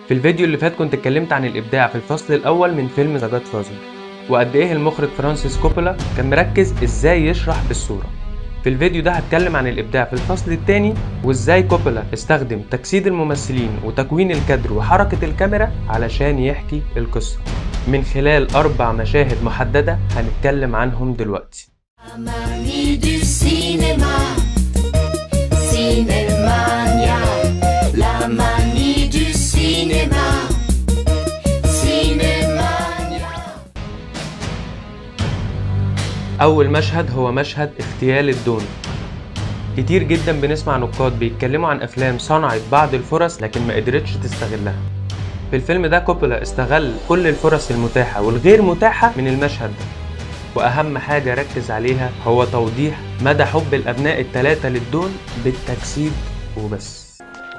في الفيديو اللي فات كنت اتكلمت عن الابداع في الفصل الاول من فيلم ذا جاد فازر وقد ايه المخرج فرانسيس كوبولا كان مركز ازاي يشرح بالصوره في الفيديو ده هتكلم عن الابداع في الفصل الثاني وازاي كوبولا استخدم تجسيد الممثلين وتكوين الكادر وحركه الكاميرا علشان يحكي القصه من خلال اربع مشاهد محدده هنتكلم عنهم دلوقتي Amami du cinéma, Cinémania, la manie du cinéma, Cinémania. أول مشهد هو مشهد اغتيال الدون كتير جدا بنسمع نقاد بيتكلموا عن أفلام صنعت بعض الفرص لكن ما قدرتش تستغلها في الفيلم ده كوبولا استغل كل الفرص المتاحة والغير متاحة من المشهد ده وأهم حاجة ركز عليها هو توضيح مدى حب الأبناء التلاتة للدون بالتجسيد وبس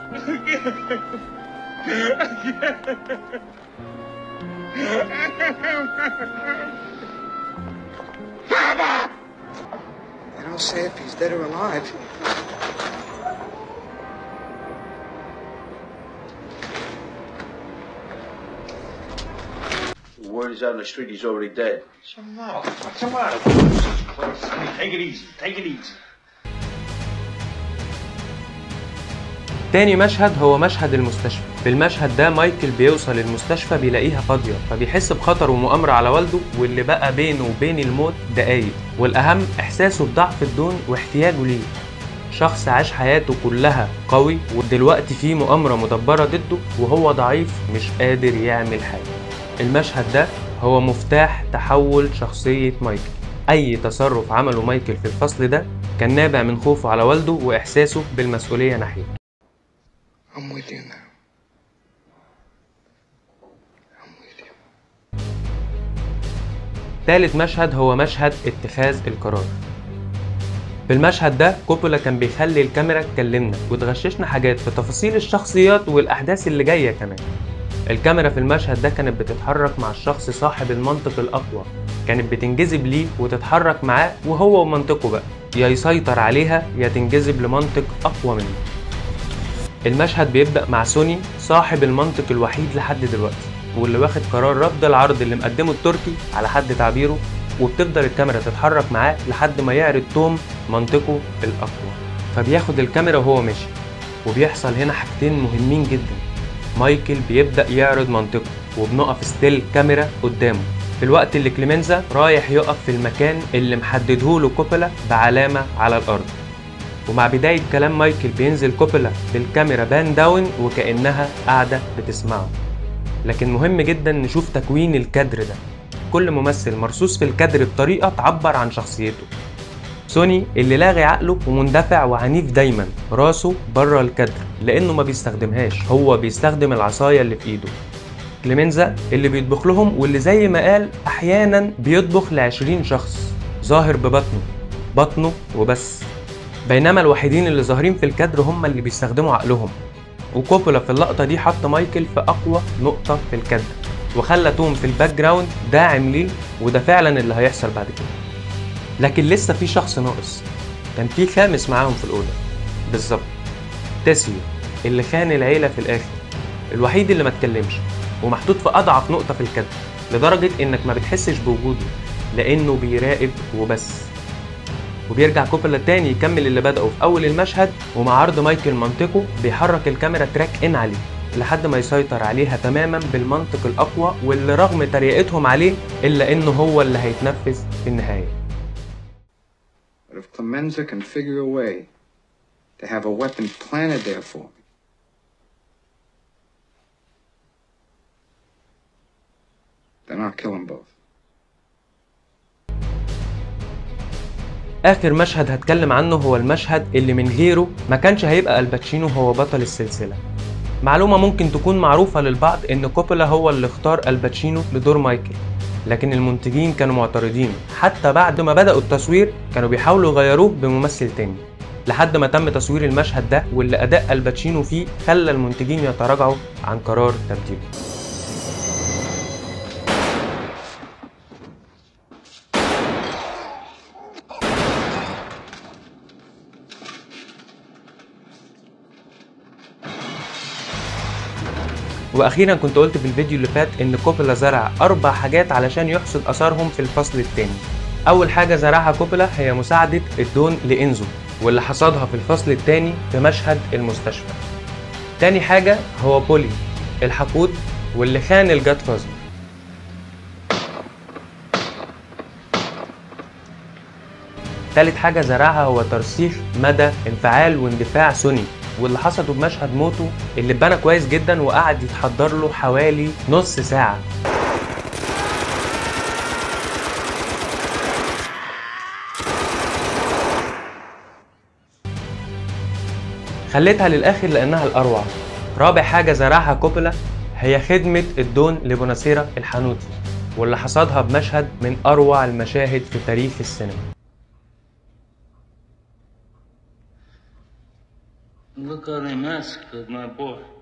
They don't say if he's dead or alive. The word is out on the street he's already dead. What's the matter? Jesus Christ, honey, take it easy. Take it easy. تاني مشهد هو مشهد المستشفى في المشهد ده مايكل بيوصل المستشفى بيلاقيها فاضية فبيحس بخطر ومؤامرة على والده واللي بقى بينه وبين الموت دقايق والأهم إحساسه بضعف الدون واحتياجه ليه شخص عاش حياته كلها قوي ودلوقتي في مؤامرة مدبرة ضده وهو ضعيف مش قادر يعمل حاجة المشهد ده هو مفتاح تحول شخصية مايكل أي تصرف عمله مايكل في الفصل ده كان نابع من خوفه على والده وإحساسه بالمسؤولية ناحيته I'm with you now. I'm with you. تالت مشهد هو مشهد اتخاذ القرار في المشهد ده كوبولا كان بيخلي الكاميرا تكلمنا وتغششنا حاجات في تفاصيل الشخصيات والأحداث اللي جاية كمان الكاميرا في المشهد ده كانت بتتحرك مع الشخص صاحب المنطق الأقوى كانت بتنجذب ليه وتتحرك معاه وهو ومنطقه بقى يا يسيطر عليها يا تنجذب لمنطق أقوى منه المشهد بيبدأ مع سوني صاحب المنطق الوحيد لحد دلوقتي واللي واخد قرار رفض العرض اللي مقدمه التركي على حد تعبيره وبتفضل الكاميرا تتحرك معاه لحد ما يعرض توم منطقه الأقوى فبياخد الكاميرا وهو ماشي وبيحصل هنا حاجتين مهمين جدا مايكل بيبدأ يعرض منطقه وبنقف ستيل كاميرا قدامه في الوقت اللي كليمنزا رايح يقف في المكان اللي محددهوله كوبولا بعلامة على الأرض ومع بداية كلام مايكل بينزل كوبولا بالكاميرا بان داون وكأنها قاعدة بتسمعه لكن مهم جدا نشوف تكوين الكادر ده كل ممثل مرصوص في الكادر بطريقة تعبر عن شخصيته سوني اللي لاغي عقله ومندفع وعنيف دايما راسه بره الكادر لانه ما بيستخدمهاش هو بيستخدم العصايه اللي في ايده كليمنزا اللي بيطبخ لهم واللي زي ما قال احيانا بيطبخ ل 20 شخص ظاهر ببطنه بطنه وبس بينما الوحيدين اللي ظاهرين في الكادر هم اللي بيستخدموا عقلهم وكوبولا في اللقطة دي حط مايكل في أقوى نقطة في الكادر وخلى توم في الباك جراوند داعم ليه وده فعلا اللي هيحصل بعد كده لكن لسه في شخص ناقص كان في خامس معاهم في الأوضة بالظبط تيسيو اللي خان العيلة في الآخر الوحيد اللي ما اتكلمش ومحطوط في أضعف نقطة في الكادر لدرجة إنك ما بتحسش بوجوده لأنه بيراقب وبس وبيرجع كوبولا تاني يكمل اللي بدأه في أول المشهد ومع عرض مايكل منطقه بيحرك الكاميرا تراك إن عليه لحد ما يسيطر عليها تماما بالمنطق الأقوى واللي رغم تريقتهم عليه إلا إنه هو اللي هيتنفذ في النهاية But if Clemenza can figure a way to have a weapon planted there for me, then I'll kill them both. آخر مشهد هتكلم عنه هو المشهد اللي من غيره ما كانش هيبقى الباتشينو هو بطل السلسلة معلومة ممكن تكون معروفة للبعض إن كوبولا هو اللي اختار الباتشينو لدور مايكل لكن المنتجين كانوا معترضين حتى بعد ما بدأوا التصوير كانوا بيحاولوا يغيروه بممثل تاني لحد ما تم تصوير المشهد ده واللي أداء الباتشينو فيه خلى المنتجين يتراجعوا عن قرار تبديله واخيرا كنت قلت في الفيديو اللي فات ان كوبولا زرع اربع حاجات علشان يحصد اثارهم في الفصل الثاني اول حاجه زرعها كوبولا هي مساعده الدون لانزو واللي حصدها في الفصل الثاني في مشهد المستشفى تاني حاجه هو بولي الحقود واللي خان الجاد فازر تالت حاجة زرعها هو ترسيخ مدى انفعال واندفاع سوني واللي حصده بمشهد موته اللي اتبنى كويس جدا وقعد يتحضر له حوالي نص ساعة خليتها للآخر لأنها الأروع رابع حاجة زرعها كوبولا هي خدمة الدون لبوناسيرا الحانوتي واللي حصدها بمشهد من أروع المشاهد في تاريخ السينما Look how they massacred my boy.